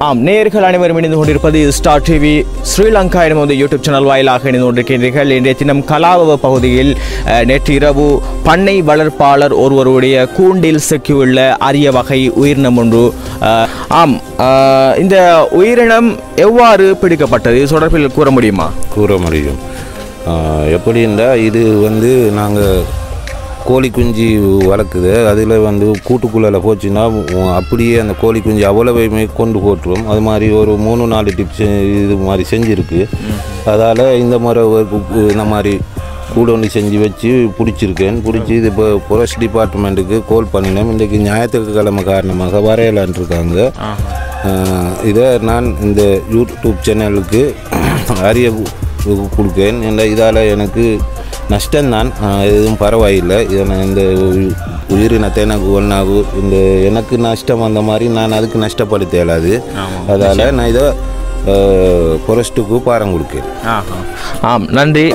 ஆம் நேயர்கள் அனைவரும் இணைந்து கொண்டிருப்பது ஸ்டார் டிவி ஸ்ரீலங்கா எனும் ஒரு யூடியூப் சேனல் வாயிலாக இணைந்து கொண்டிருக்கின்றீர்கள் இன்றைய தினம் கலாவவ பகுதியில் அஹ், நேற்று இரவு பண்ணை வளர்ப்பாளர் ஒருவருடைய கூண்டில் சிக்கியுள்ள அரிய வகை உயிரினம் ஒன்று அஹ், ஆம் அஹ், இந்த உயிரினம் எவ்வாறு பிடிக்கப்பட்டது இது தொடர்பில் கூற முடியுமா கூற முடியும் ஆஹ் எப்படின்னா இது வந்து நாங்கள் கோழி குஞ்சு வளர்க்குது அதில் வந்து கூட்டுக்குள்ளே போச்சுன்னா உ- அப்படியே அந்த கோழி குஞ்சு அவ்வளவையுமே கொண்டு போட்டுரும் அது மாதிரி ஒரு மூணு நாலு டிப்ஸ் இது மாதிரி செஞ்சுருக்கு அதால் இந்த முறை ஒரு கு- இந்த மாதிரி கூட ஒன்று செஞ்சு வச்சு பிடிச்சிருக்கேன் பிடிச்சி இது இப்போ ஃபாரஸ்ட் டிபார்ட்மெண்ட்டுக்கு கால் பண்ணினோம் இன்றைக்கு ஞாயிற்றுக்கிழமை காரணமாக வரையலான் இருக்காங்க ஆஹ் இதை நான் இந்த யூடியூப் சேனலுக்கு அறிய கு- கொடுக்கேன் இந்த இதால் எனக்கு நஷ்டம்தான் ஆஹ் எதுவும் பரவாயில்லை இதை நான் இந்த உயி- உயிரினத்தை எனக்கு ஒன்றாகு இந்த எனக்கு நஷ்டம் வந்த மாதிரி நான் அதுக்கு நஷ்டப்படுத்த இயலாது அதால் நான் இதை ஃபாரஸ்ட்டுக்கு பாரம் கொடுக்கேன் ஆம் நன்றி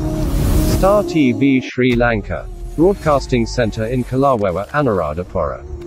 Star TV Sri Lanka. Broadcasting Center in Kalawewa, Anuradhapura.